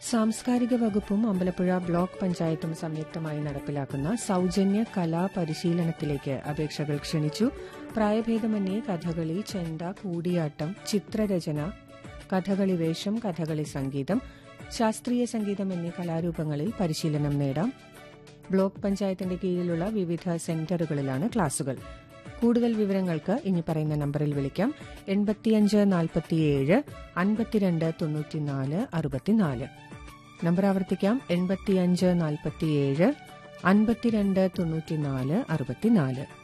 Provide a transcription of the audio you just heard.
സാംസ്കാരിക വകുപ്പും അമ്പലപ്പുഴ ബ്ലോക്ക് പഞ്ചായത്തും സംയുക്തമായി നടപ്പിലാക്കുന്ന സൌജന്യ കലാ പരിശീലനത്തിലേക്ക് അപേക്ഷകൾ ക്ഷണിച്ചു പ്രായഭേദമന്യേ കഥകളി ചെണ്ട കൂടിയാട്ടം ചിത്രരചന കഥകളി വേഷം കഥകളി സംഗീതം ശാസ്ത്രീയ സംഗീതം എന്നീ കലാരൂപങ്ങളിൽ പരിശീലനം നേടാം ബ്ലോക്ക് പഞ്ചായത്തിന്റെ കീഴിലുള്ള വിവിധ സെന്ററുകളിലാണ് ക്ലാസുകൾ കൂടുതൽ വിവരങ്ങൾക്ക് ഇനി പറയുന്ന നമ്പറിൽ വിളിക്കാം എൺപത്തിയഞ്ച് നാൽപ്പത്തിയേഴ് അൻപത്തിരണ്ട് തൊണ്ണൂറ്റിനാല് അറുപത്തിനാല് നമ്പർ ആവർത്തിക്കാം എൺപത്തിയഞ്ച് നാൽപ്പത്തിയേഴ് അൻപത്തിരണ്ട് തൊണ്ണൂറ്റിനാല് അറുപത്തിനാല്